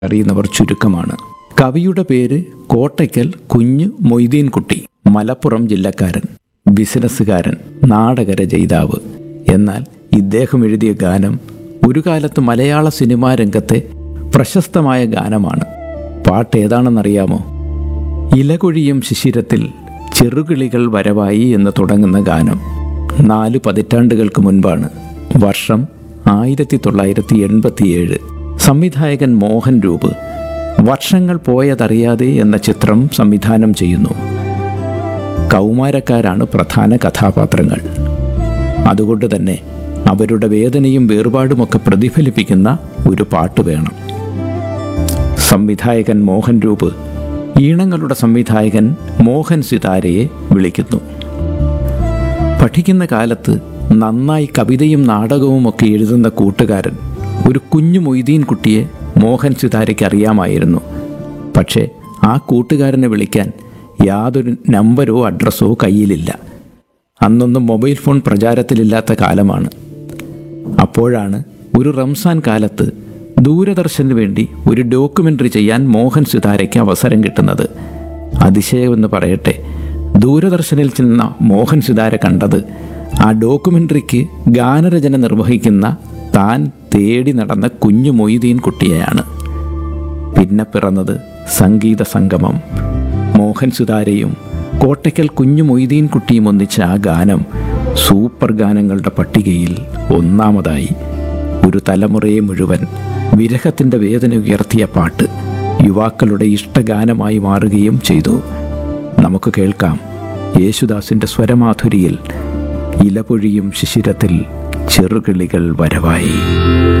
അറിയുന്നവർ ചുരുക്കമാണ് കവിയുടെ പേര് കോട്ടയ്ക്കൽ കുഞ്ഞ് മൊയ്തീൻകുട്ടി മലപ്പുറം ജില്ലക്കാരൻ ബിസിനസ്സുകാരൻ നാടകരചയിതാവ് എന്നാൽ ഇദ്ദേഹം എഴുതിയ ഗാനം ഒരു കാലത്ത് മലയാള സിനിമാ രംഗത്തെ പ്രശസ്തമായ ഗാനമാണ് പാട്ട് ഏതാണെന്നറിയാമോ ഇലകൊഴിയും ശിശിരത്തിൽ ചെറുകിളികൾ വരവായി എന്ന് തുടങ്ങുന്ന ഗാനം നാല് പതിറ്റാണ്ടുകൾക്ക് മുൻപാണ് വർഷം ആയിരത്തി തൊള്ളായിരത്തി എൺപത്തിയേഴ് സംവിധായകൻ മോഹൻ രൂപ് വർഷങ്ങൾ പോയതറിയാതെ എന്ന ചിത്രം സംവിധാനം ചെയ്യുന്നു കൗമാരക്കാരാണ് പ്രധാന കഥാപാത്രങ്ങൾ അതുകൊണ്ട് തന്നെ അവരുടെ വേദനയും വേർപാടുമൊക്കെ പ്രതിഫലിപ്പിക്കുന്ന ഒരു പാട്ട് വേണം സംവിധായകൻ മോഹൻ രൂപ് ഈണങ്ങളുടെ സംവിധായകൻ മോഹൻ സിതാരയെ വിളിക്കുന്നു പഠിക്കുന്ന കാലത്ത് നന്നായി കവിതയും നാടകവും ഒക്കെ എഴുതുന്ന കൂട്ടുകാരൻ ഒരു കുഞ്ഞു മൊയ്തീൻ കുട്ടിയെ മോഹൻ സിതാരയ്ക്ക് അറിയാമായിരുന്നു പക്ഷേ ആ കൂട്ടുകാരനെ വിളിക്കാൻ യാതൊരു നമ്പരോ അഡ്രസ്സോ കയ്യിലില്ല അന്നൊന്നും മൊബൈൽ ഫോൺ പ്രചാരത്തിലില്ലാത്ത കാലമാണ് അപ്പോഴാണ് ഒരു റംസാൻ കാലത്ത് ദൂരദർശന് വേണ്ടി ഒരു ഡോക്യുമെൻ്ററി ചെയ്യാൻ മോഹൻ സിതാരയ്ക്ക് അവസരം കിട്ടുന്നത് അതിശയമെന്ന് പറയട്ടെ ദൂരദർശനിൽ ചെന്ന മോഹൻ സിതാര കണ്ടത് ആ ഡോക്യുമെൻ്ററിക്ക് ഗാനരചന നിർവഹിക്കുന്ന താൻ തേടി നടന്ന കുഞ്ഞു മൊയ്തീൻ കുട്ടിയെയാണ് പിന്നെ പിറന്നത് സംഗീത സംഗമം മോഹൻ സുതാരയും കോട്ടയ്ക്കൽ കുഞ്ഞു മൊയ്തീൻ കുട്ടിയും ഒന്നിച്ച ആ ഗാനം സൂപ്പർ ഗാനങ്ങളുടെ പട്ടികയിൽ ഒന്നാമതായി ഒരു തലമുറയെ മുഴുവൻ വിരഹത്തിൻ്റെ വേദന ഉയർത്തിയ പാട്ട് യുവാക്കളുടെ ഇഷ്ടഗാനമായി മാറുകയും ചെയ്തു നമുക്ക് കേൾക്കാം യേശുദാസിൻ്റെ സ്വരമാധുരിയിൽ ഇലപൊഴിയും ശിശിരത്തിൽ ചെറുകിളികൾ വരവായി